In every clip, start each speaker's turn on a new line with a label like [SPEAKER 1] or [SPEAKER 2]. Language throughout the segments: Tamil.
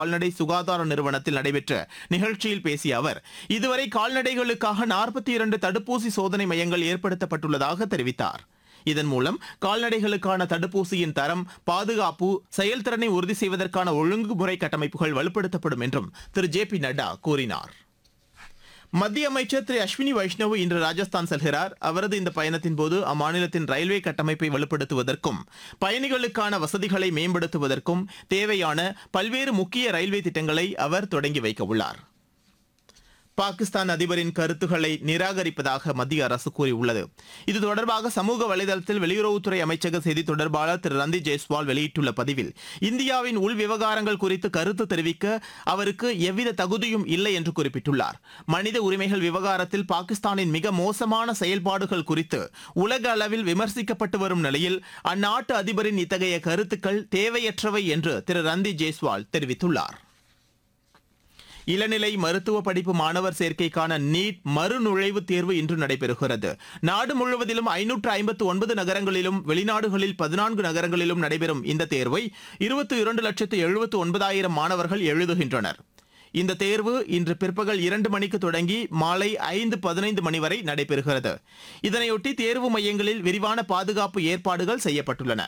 [SPEAKER 1] கால்நடை சுகாதார நிறுவனத்தில் நடைபெற்ற நிகழ்ச்சியில் பேசிய அவர் இதுவரை கால்நடைகளுக்காக நாற்பத்தி இரண்டு தடுப்பூசி சோதனை மையங்கள் ஏற்படுத்தப்பட்டுள்ளதாக தெரிவித்தார் இதன் மூலம் கால்நடைகளுக்கான தடுப்பூசியின் தரம் பாதுகாப்பு செயல்திறனை உறுதி செய்வதற்கான ஒழுங்குமுறை கட்டமைப்புகள் வலுப்படுத்தப்படும் என்றும் திரு ஜே பி நட்டா கூறினார் மத்திய அமைச்சர் திரு அஸ்வினி வைஷ்ணவ் இன்று ராஜஸ்தான் செல்கிறார் அவரது இந்த பயணத்தின் போது அம்மாநிலத்தின் ரயில்வே கட்டமைப்பை வலுப்படுத்துவதற்கும் பயணிகளுக்கான வசதிகளை மேம்படுத்துவதற்கும் தேவையான பல்வேறு முக்கிய ரயில்வே திட்டங்களை அவர் தொடங்கி வைக்க உள்ளார் பாகிஸ்தான் அதிபரின் கருத்துக்களை நிராகரிப்பதாக மத்திய அரசு கூறியுள்ளது இது தொடர்பாக சமூக வலைதளத்தில் வெளியுறவுத்துறை அமைச்சக செய்தி தொடர்பாளர் திரு ரந்தி ஜெய்ஸ்வால் வெளியிட்டுள்ள பதிவில் இந்தியாவின் உள் விவகாரங்கள் குறித்து கருத்து தெரிவிக்க அவருக்கு எவ்வித தகுதியும் இல்லை என்று குறிப்பிட்டுள்ளார் மனித உரிமைகள் விவகாரத்தில் பாகிஸ்தானின் மிக மோசமான செயல்பாடுகள் குறித்து உலக அளவில் விமர்சிக்கப்பட்டு வரும் நிலையில் அந்நாட்டு அதிபரின் இத்தகைய கருத்துக்கள் தேவையற்றவை என்று திரு ரந்தி ஜெய்ஸ்வால் தெரிவித்துள்ளார் இளநிலை மருத்துவ படிப்பு மாணவர் சேர்க்கைக்கான நீட் மறுநுழைவுத் தேர்வு இன்று நடைபெறுகிறது நாடு முழுவதிலும் ஐநூற்று ஐம்பத்து ஒன்பது நகரங்களிலும் வெளிநாடுகளில் பதினான்கு நகரங்களிலும் நடைபெறும் இந்த தேர்வை இருபத்தி இரண்டு லட்சத்து எழுபத்து ஒன்பதாயிரம் மாணவர்கள் எழுதுகின்றனர் இந்த தேர்வு இன்று பிற்பகல் இரண்டு மணிக்கு தொடங்கி மாலை ஐந்து பதினைந்து மணி வரை நடைபெறுகிறது இதனையொட்டி தேர்வு மையங்களில் விரிவான பாதுகாப்பு ஏற்பாடுகள் செய்யப்பட்டுள்ளன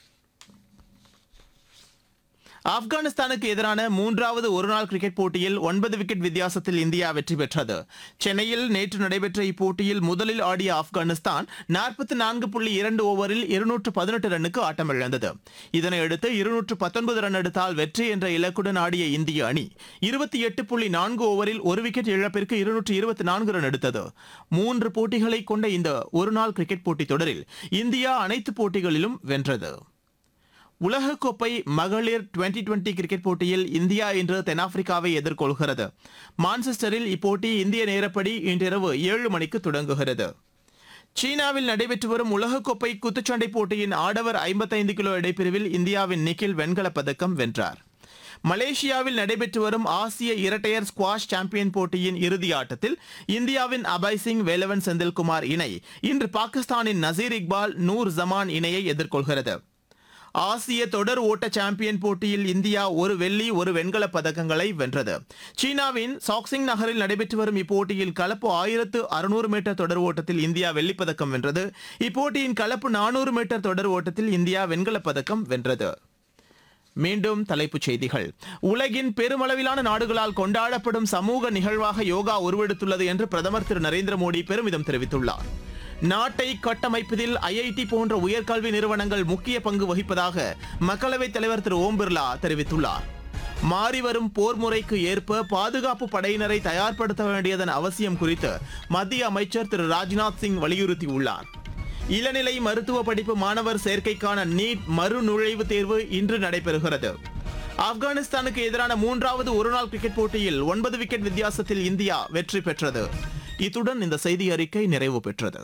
[SPEAKER 1] ஆப்கானிஸ்தானுக்கு எதிரான மூன்றாவது ஒருநாள் கிரிக்கெட் போட்டியில் ஒன்பது விக்கெட் வித்தியாசத்தில் இந்தியா வெற்றி பெற்றது சென்னையில் நேற்று நடைபெற்ற இப்போட்டியில் முதலில் ஆடிய ஆப்கானிஸ்தான் நாற்பத்தி நான்கு புள்ளி இரண்டு ஓவரில் இருநூற்று பதினெட்டு ரன்னுக்கு ஆட்டமிழந்தது இதனையடுத்து இருநூற்று பத்தொன்பது ரன் எடுத்தால் வெற்றி என்ற இலக்குடன் ஆடிய இந்திய அணி இருபத்தி எட்டு புள்ளி நான்கு ஓவரில் ஒரு விக்கெட் இழப்பிற்கு இருநூற்று இருபத்தி நான்கு ரன் எடுத்தது மூன்று போட்டிகளை கொண்ட இந்த ஒருநாள் கிரிக்கெட் போட்டித் தொடரில் இந்தியா அனைத்து போட்டிகளிலும் வென்றது உலகக்கோப்பை மகளிர் டுவெண்டி டுவெண்டி கிரிக்கெட் போட்டியில் இந்தியா இன்று தென்னாப்பிரிக்காவை எதிர்கொள்கிறது மான்செஸ்டரில் இப்போட்டி இந்திய நேரப்படி இன்றிரவு ஏழு மணிக்கு தொடங்குகிறது சீனாவில் நடைபெற்று வரும் உலகக்கோப்பை குத்துச்சண்டை போட்டியின் ஆடவர் ஐம்பத்தைந்து கிலோ இடைப்பிரிவில் இந்தியாவின் நிக்கில் வெண்கலப் பதக்கம் வென்றார் மலேசியாவில் நடைபெற்று வரும் ஆசிய இரட்டையர் ஸ்குவாஷ் சாம்பியன் போட்டியின் இறுதி ஆட்டத்தில் இந்தியாவின் அபய் சிங் வேலவன் செந்தில்குமார் இணை இன்று பாகிஸ்தானின் நசீர் இக்பால் நூர் ஜமான் இணையை எதிர்கொள்கிறது ஆசிய தொடர் ஓட்ட சாம்பியன் போட்டியில் இந்தியா ஒரு வெள்ளி ஒரு வெண்கலப் பதக்கங்களை வென்றது சீனாவின் சாக்சிங் நகரில் நடைபெற்று வரும் இப்போட்டியில் கலப்பு ஆயிரத்து அறுநூறு மீட்டர் தொடர் ஓட்டத்தில் இந்தியா வெள்ளிப் பதக்கம் வென்றது இப்போட்டியின் கலப்பு நானூறு மீட்டர் தொடர் ஓட்டத்தில் இந்தியா வெண்கலப் பதக்கம் வென்றது மீண்டும் தலைப்புச் செய்திகள் உலகின் பெருமளவிலான நாடுகளால் கொண்டாடப்படும் சமூக நிகழ்வாக யோகா உருவெடுத்துள்ளது என்று பிரதமர் திரு நரேந்திர மோடி பெருமிதம் தெரிவித்துள்ளார் நாட்டை கட்டமைப்பதில் ஐஐடி போன்ற உயர்கல்வி நிறுவனங்கள் முக்கிய பங்கு வகிப்பதாக மக்களவைத் தலைவர் திரு ஓம் பிர்லா தெரிவித்துள்ளார் மாறிவரும் போர் முறைக்கு ஏற்ப பாதுகாப்பு படையினரை தயார்படுத்த வேண்டியதன் அவசியம் குறித்து மத்திய அமைச்சர் திரு ராஜ்நாத் சிங் வலியுறுத்தியுள்ளார் இளநிலை மருத்துவ படிப்பு மாணவர் சேர்க்கைக்கான நீட் மறுநுழைவுத் தேர்வு இன்று நடைபெறுகிறது ஆப்கானிஸ்தானுக்கு எதிரான மூன்றாவது ஒருநாள் கிரிக்கெட் போட்டியில் ஒன்பது விக்கெட் வித்தியாசத்தில் இந்தியா வெற்றி பெற்றது இத்துடன் இந்த செய்தி அறிக்கை நிறைவு பெற்றது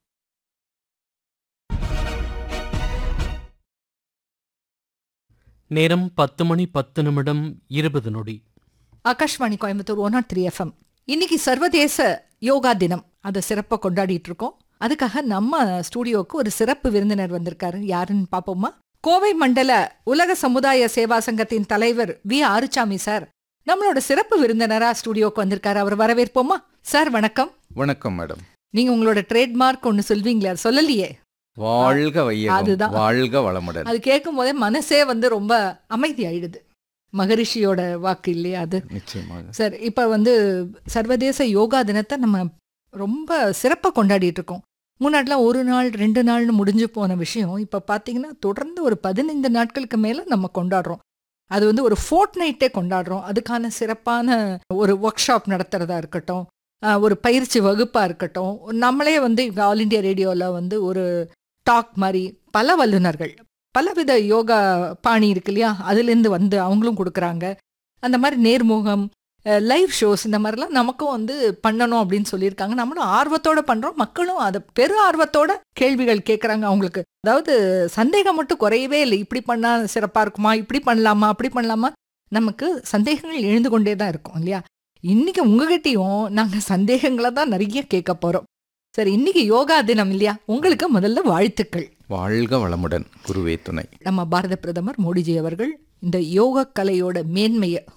[SPEAKER 2] நேரம் பத்து மணி பத்து நிமிடம் இருபது நொடி
[SPEAKER 3] Akashvani Coimbatore one nought three FM இன்னைக்கு சர்வதேச யோகா தினம் அதை சிறப்பாக கொண்டாடிட்டு இருக்கோம் அதுக்காக நம்ம ஸ்டூடியோவுக்கு ஒரு சிறப்பு விருந்தினர் வந்திருக்காரு யாருன்னு பார்ப்போமா கோவை மண்டல உலக சமுதாய சேவா சங்கத்தின் தலைவர் வி ஆறுசாமி சார் நம்மளோட சிறப்பு விருந்தினரா ஸ்டூடியோக்கு வந்திருக்காரு அவர் வரவேற்போமா சார் வணக்கம்
[SPEAKER 4] வணக்கம் மேடம்
[SPEAKER 3] நீங்க உங்களோட ட்ரேட்மார்க் ஒன்னு சொல்வீங்களா சொல்லலையே
[SPEAKER 4] வாழ்க வையகம்
[SPEAKER 3] அதுதான்.
[SPEAKER 4] வாழ்க வளமுடன்
[SPEAKER 3] அது கேட்கும் போதே மனசே வந்து ரொம்ப அமைதி ஆயிடுது மகரிஷியோட வாக்கு இல்லையா அது
[SPEAKER 4] நிச்சயமாக
[SPEAKER 3] சார் இப்போ வந்து சர்வதேச யோகா தினத்தை நம்ம ரொம்ப சிறப்பாக கொண்டாடிட்டு இருக்கோம் முன்னாடிலாம் ஒரு நாள் ரெண்டு நாள்னு முடிஞ்சு போன விஷயம் இப்போ பார்த்தீங்கன்னா தொடர்ந்து ஒரு பதினைந்து நாட்களுக்கு மேலே நம்ம கொண்டாடுறோம் அது வந்து ஒரு ஃபோர்ட் நைட்டே கொண்டாடுறோம் அதுக்கான சிறப்பான ஒரு ஒர்க் ஷாப் நடத்துறதா இருக்கட்டும் ஆஹ் ஒரு பயிற்சி வகுப்பாக இருக்கட்டும் நம்மளே வந்து இங்க ஆல் இண்டியா ரேடியோவில் வந்து ஒரு டாக் மாதிரி பல வல்லுநர்கள் பலவித யோகா பாணி இருக்கு இல்லையா அதுலேருந்து வந்து அவங்களும் கொடுக்குறாங்க அந்த மாதிரி நேர்முகம் லைவ் ஷோஸ் இந்த மாதிரிலாம் நமக்கும் வந்து பண்ணணும் அப்படின்னு சொல்லியிருக்காங்க நம்மளும் ஆர்வத்தோட பண்றோம் மக்களும் அதை பெரு ஆர்வத்தோட கேள்விகள் கேட்குறாங்க அவங்களுக்கு அதாவது சந்தேகம் மட்டும் குறையவே இல்லை இப்படி பண்ணா சிறப்பா இருக்குமா இப்படி பண்ணலாமா அப்படி பண்ணலாமா நமக்கு சந்தேகங்கள் எழுந்து கொண்டே தான் இருக்கும் இல்லையா இன்னைக்கு உங்ககிட்டயும் நாங்க சந்தேகங்களை தான் நிறைய கேட்க போறோம் சரி இன்னைக்கு யோகா தினம் இல்லையா உங்களுக்கு முதல்ல வாழ்த்துக்கள்
[SPEAKER 4] வாழ்க வளமுடன் குருவே துணை
[SPEAKER 3] நம்ம பாரத பிரதமர் மோடிஜி அவர்கள் இந்த யோக கலையோட மேன்மையை